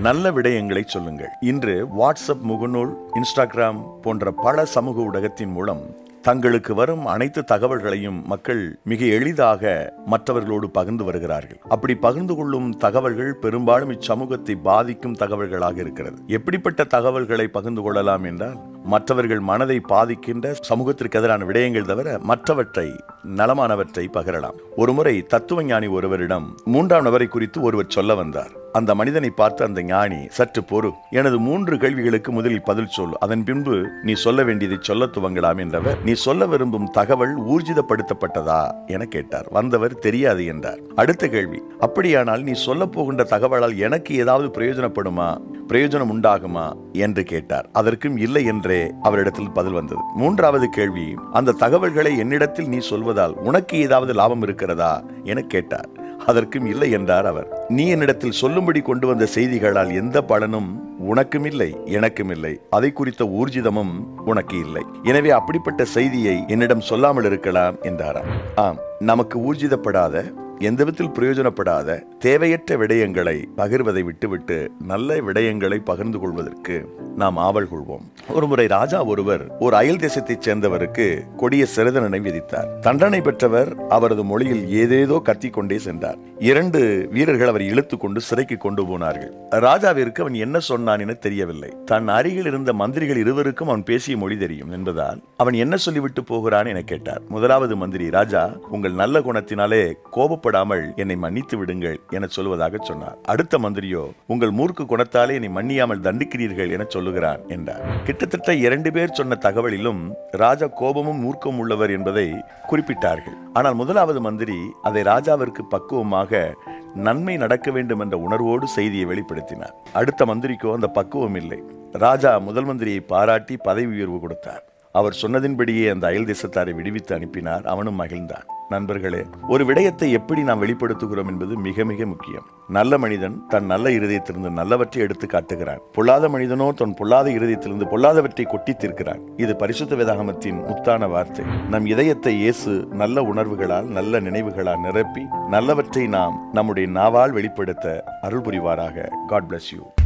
நல்ல விடயங்களை சொல்லுங்கள் இன்று வாட்ஸ்அப் முகநூல் இன்ஸ்டாகிராம் போன்ற பல சமூக ஊடகத்தின் மூலம் தங்களுக்கு வரும் அனைத்து தகவல்களையும் மக்கள் மிக எளிதாக மற்றவர்களோடு பகிர்ந்து வருகிறார்கள் அப்படி பகிர்ந்து கொள்ளும் தகவல்கள் பெரும்பாலும் இச்சமூகத்தை பாதிக்கும் தகவல்களாக இருக்கிறது எப்படிப்பட்ட தகவல்களை பகிர்ந்து கொள்ளலாம் என்றால் மற்றவர்கள் மனதை பாதிக்கின்ற சமூகத்திற்கு எதிரான விடயங்கள் தவிர மற்றவற்றை நலமானவற்றை பகிரலாம் ஒருமுறை தத்துவ ஞானி ஒருவரிடம் மூன்றாம் நபரை குறித்து ஒருவர் சொல்ல வந்தார் அந்த மனிதனை பார்த்து அந்த ஞானி சற்று பொறு எனது மூன்று கேள்விகளுக்கு முதலில் பதில் சொல் அதன் பின்பு நீ சொல்ல வேண்டியதை சொல்ல துவங்கலாம் என்றவர் நீ சொல்ல விரும்பும் தகவல் ஊர்ஜிதப்படுத்தப்பட்டதா என கேட்டார் வந்தவர் தெரியாது என்றார் அடுத்த கேள்வி அப்படியானால் நீ சொல்ல போகின்ற தகவலால் எனக்கு ஏதாவது பிரயோஜனப்படுமா பிரயோஜனம் உண்டாகுமா என்று கேட்டார் அதற்கும் இல்லை என்றே அவரிடத்தில் பதில் வந்தது மூன்றாவது கேள்வி அந்த தகவல்களை என்னிடத்தில் நீ சொல்வதால் உனக்கு ஏதாவது லாபம் இருக்கிறதா என கேட்டார் அதற்கும் இல்லை என்றார் அவர் நீ என்னிடத்தில் சொல்லும்படி கொண்டு வந்த செய்திகளால் எந்த பலனும் உனக்கும் இல்லை எனக்கும் இல்லை அதை குறித்த ஊர்ஜிதமும் உனக்கு இல்லை எனவே அப்படிப்பட்ட செய்தியை என்னிடம் சொல்லாமல் இருக்கலாம் என்றாராம் ஆம் நமக்கு ஊர்ஜிதப்படாத எந்த விதத்தில் பிரயோஜனப்படாத தேவையற்ற விடயங்களை பகிர்வதை விட்டுவிட்டு நல்ல விடயங்களை பகிர்ந்து கொள்வதற்கு நாம் ஆவல் கொள்வோம் ஒருமுறை ராஜா ஒருவர் ஒரு அயல் தேசத்தைச் சேர்ந்தவருக்கு கொடிய சிறுதண்டனை விதித்தார் தண்டனை பெற்றவர் அவரது மொழியில் ஏதேதோ கத்திக்கொண்டே சென்றார் இரண்டு வீரர்கள் அவர் இழுத்து கொண்டு சிறைக்கு கொண்டு போனார்கள் ராஜாவிற்கு அவன் என்ன சொன்னான் என தெரியவில்லை தன் அருகில் இருந்த மந்திரிகள் இருவருக்கும் அவன் பேசிய மொழி தெரியும் என்பதால் அவன் என்ன சொல்லிவிட்டு போகிறான் என கேட்டார் முதலாவது மந்திரி ராஜா உங்கள் நல்ல குணத்தினாலே கோபப்படாமல் என்னை மன்னித்து விடுங்கள் என சொல்வதாக சொன்னார் அடுத்த மந்திரியோ உங்கள் மூர்க்கு குணத்தாலே என்னை மன்னியாமல் தண்டிக்கிறீர்கள் என சொல்லுகிறான் என்றார் கிட்டத்தட்ட இரண்டு பேர் சொன்ன தகவலிலும் ராஜா கோபமும் மூர்க்கம் உள்ளவர் என்பதை குறிப்பிட்டார்கள் ஆனால் முதலாவது மந்திரி அதை ராஜாவிற்கு பக்குவமாக நன்மை நடக்க வேண்டும் என்ற உணர்வோடு செய்தியை வெளிப்படுத்தினார் அடுத்த மந்திரிக்கோ அந்த பக்குவம் இல்லை ராஜா முதல் மந்திரியை பாராட்டி பதவி உயர்வு கொடுத்தார் அவர் சொன்னதின்படியே அந்த அயல் தேசத்தாரை விடுவித்து அனுப்பினார் அவனும் மகிழ்ந்தான் நண்பர்களே ஒரு விடயத்தை எப்படி நாம் வெளிப்படுத்துகிறோம் என்பது மிக மிக முக்கியம் நல்ல மனிதன் தன் நல்ல இருதயத்திலிருந்து நல்லவற்றை எடுத்து காட்டுகிறான் பொல்லாத மனிதனோ தன் பொல்லாத இருதயத்திலிருந்து பொல்லாதவற்றை கொட்டி தீர்க்கிறான் இது பரிசுத்த வேதாகமத்தின் முத்தான வார்த்தை நம் இதயத்தை இயேசு நல்ல உணர்வுகளால் நல்ல நினைவுகளால் நிரப்பி நல்லவற்றை நாம் நம்முடைய நாவால் வெளிப்படுத்த அருள் புரிவாராக காட் bless யூ